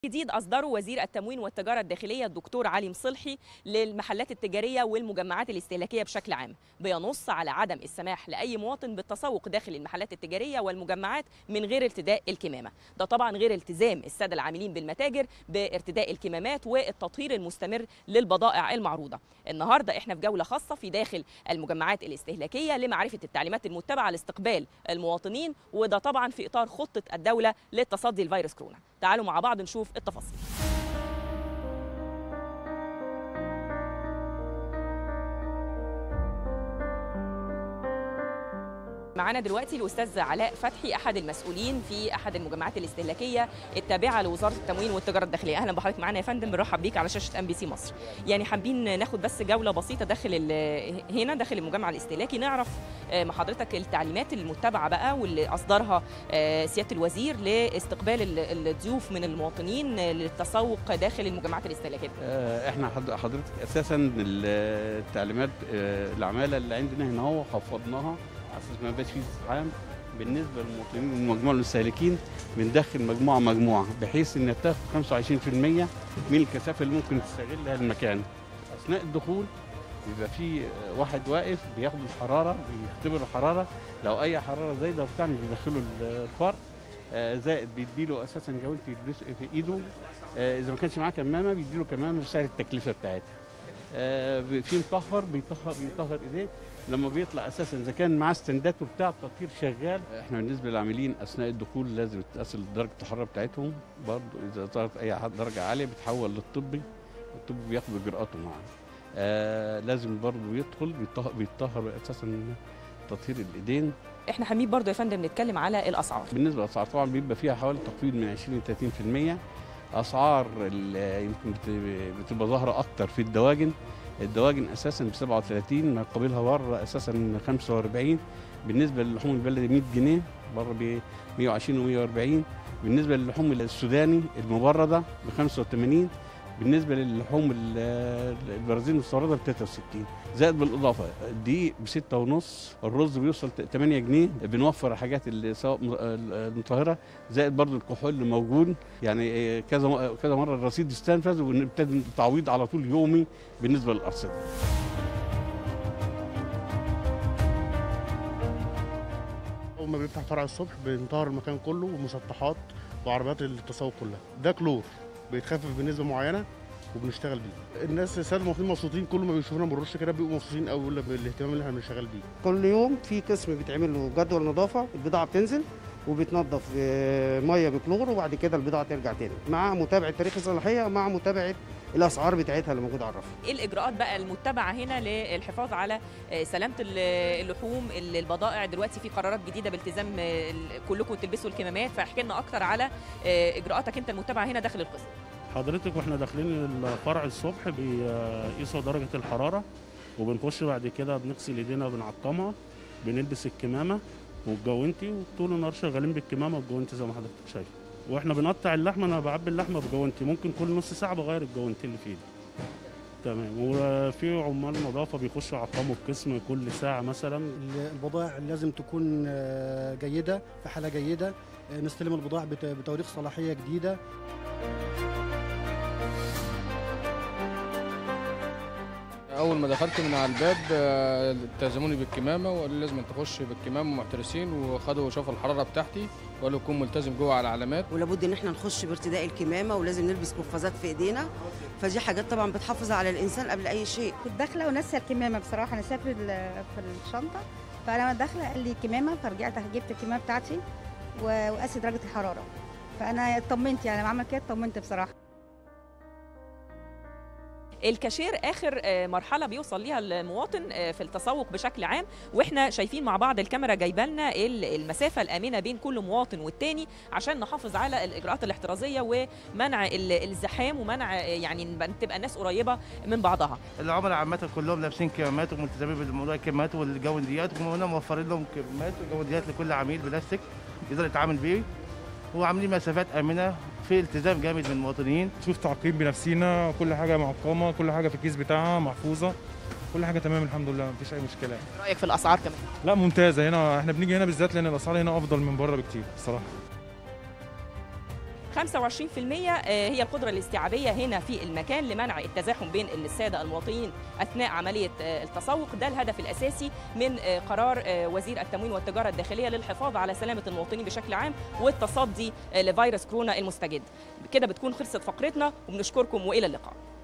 جديد أصدره وزير التموين والتجارة الداخلية الدكتور علي مصلحي للمحلات التجارية والمجمعات الاستهلاكية بشكل عام بينص على عدم السماح لأي مواطن بالتسوق داخل المحلات التجارية والمجمعات من غير ارتداء الكمامة ده طبعا غير التزام السادة العاملين بالمتاجر بارتداء الكمامات والتطهير المستمر للبضائع المعروضة النهاردة احنا في جولة خاصة في داخل المجمعات الاستهلاكية لمعرفة التعليمات المتبعة لاستقبال المواطنين وده طبعا في إطار خطة الدولة للتصدي لفيروس كورونا تعالوا مع بعض نشوف التفاصيل معانا دلوقتي الاستاذ علاء فتحي احد المسؤولين في احد المجمعات الاستهلاكيه التابعه لوزاره التموين والتجاره الداخليه اهلا بحضرتك معانا يا فندم بنرحب بيك على شاشه ام بي سي مصر يعني حابين ناخد بس جوله بسيطه داخل ال- هنا داخل المجمع الاستهلاكي نعرف آه، مع حضرتك التعليمات المتبعه بقى واللي اصدرها آه، سياده الوزير لاستقبال ال- الضيوف من المواطنين آه، للتسوق داخل المجمعات الاستهلاكيه آه، احنا حض- حضرتك اساسا ال- التعليمات آه، العماله اللي عندنا هنا هو خفضناها على اساس ما يبقاش فيه ازدحام بالنسبه للمواطنين من مجموعه المستهلكين بندخل مجموعه مجموعه بحيث انها تاخد 25% من الكثافه اللي ممكن تستغلها المكان اثناء الدخول بيبقى في آه، واحد واقف بياخد الحراره بيختبر الحراره لو اي حراره زايده وبتاع بيدخله الفرق آه، زائد بيديله اساسا جوانتي يلبسه في ايده آه، اذا ما كانش معاه كمامه بيديله كمامه بسعر التكلفه بتاعتها آه، في مطهر بيطهر بيطهر ايديه لما بيطلع اساسا اذا كان معاه استندات وبتاع التطهير شغال احنا بالنسبه للعاملين اثناء الدخول لازم تقاس درجه الحراره بتاعتهم برضه اذا ظهرت اي حد درجه عاليه بتحول للطبي الطب بياخد اجراءاته معاه آه لازم برضه يدخل بيطهر, بيطهر اساسا تطهير الايدين احنا حابين برضو يا فندم نتكلم على الاسعار بالنسبه للاسعار طبعا بيبقى فيها حوالي تخفيض من 20 ل 30% اسعار ال- يمكن بت- بتبقى ظاهره اكتر في الدواجن الدواجن اساسا ب 37 مقابلها بره اساسا 45 بالنسبه للحوم البلدي 100 جنيه بره ب 120 و 140 بالنسبه للحوم السوداني المبرده ب 85 بالنسبه للحوم ال- البرازيل المستورده ب 63 زائد بالاضافه الدقيق ب 6 ونص الرز بيوصل 8 جنيه بنوفر الحاجات اللي سواء م- المطهره زائد برضو الكحول اللي موجود يعني إيه، كذا م- كذا مره الرصيد استنفذ ونبتدي تعويض على طول يومي بالنسبه للارصده اول ما بنفتح فرع الصبح بنطهر المكان كله ومسطحات وعربيات التسوق كلها ده كلور بيتخفف بنسبه معينه وبنشتغل بيه الناس الساده المواطنين مبسوطين كل ما بيشوفونا بنرش كده بيبقوا مبسوطين قوي يقول لك بالاهتمام اللي احنا بنشتغل بيه كل يوم في قسم بيتعمل له جدول نظافه البضاعه بتنزل وبتنظف آه، ميه بكلور وبعد كده البضاعه ترجع تاني مع متابعه تاريخ الصلاحيه مع متابعه الاسعار بتاعتها اللي موجوده على الرف ايه الاجراءات بقى المتبعه هنا للحفاظ على آه، سلامه ال- اللحوم ال- البضائع دلوقتي في قرارات جديده بالتزام آه، ال- كلكم تلبسوا الكمامات فاحكي لنا اكتر على آه، اجراءاتك انت المتبعه هنا داخل القسم حضرتك واحنا داخلين الفرع الصبح بيقيسوا درجة الحرارة وبنخش بعد كده بنغسل ايدينا بنعقمها بنلبس الكمامة والجوانتي وطول النهار شغالين بالكمامة والجوانتي زي ما حضرتك شايف واحنا بنقطع اللحمة انا بعبي اللحمة بجوانتي ممكن كل نص ساعة بغير الجوانتي اللي في ايدي تمام وفي عمال نظافة بيخشوا يعقموا القسم كل ساعة مثلا البضائع لازم تكون آه، جيدة في حالة جيدة آه، نستلم البضائع بت- بتواريخ صلاحية جديدة اول ما دخلت من على الباب آه، التزموني بالكمامه وقالوا لي لازم تخش بالكمامه محترسين وخدوا شافوا الحراره بتاعتي وقالوا كون ملتزم جوه على العلامات ولابد ان ااحنا نخش بارتداء الكمامه ولازم نلبس قفازات في ايدينا فدي حاجات طبعا بتحافظ على الانسان قبل اي شيء كنت داخله وناسيه الكمامه بصراحه انا سافر ال- في الشنطه فانا داخله قال لي كمامه فرجعت جبت الكمامه بتاعتي و- وقاست درجه الحراره فانا اطمنت يعني لما عمل كده اطمنت بصراحه الكاشير اخر آه، مرحله بيوصل ليها المواطن آه، في التسوق بشكل عام واحنا شايفين مع بعض الكاميرا جايبه لنا ال- المسافه الامنه بين كل مواطن والتاني عشان نحافظ على الاجراءات الاحترازيه ومنع ال- الزحام ومنع آه، يعني نبقى- تبقى الناس قريبه من بعضها العملاء عامة كلهم لابسين كمامات وملتزمين بالموضوع الكمامات والجونديات وهنا موفرين لهم كمامات وجونديات لكل عميل بلاستيك يقدر يتعامل بيه وعاملين مسافات آمنة في التزام جامد من المواطنين شوف تعقيم بنفسينا كل حاجه معقمه كل حاجه في الكيس بتاعها محفوظه كل حاجه تمام الحمد لله مفيش اي مشكله رايك في الاسعار كمان لا ممتازه هنا احنا بنيجي هنا بالذات لان الاسعار هنا افضل من بره بكتير الصراحه هي القدرة الاستيعابية هنا في المكان لمنع التزاحم بين السادة المواطنين أثناء عملية التسوق ده الهدف الأساسي من قرار وزير التموين والتجارة الداخلية للحفاظ على سلامة المواطنين بشكل عام والتصدي لفيروس كورونا المستجد كده بتكون خلصت فقرتنا وبنشكركم وإلى اللقاء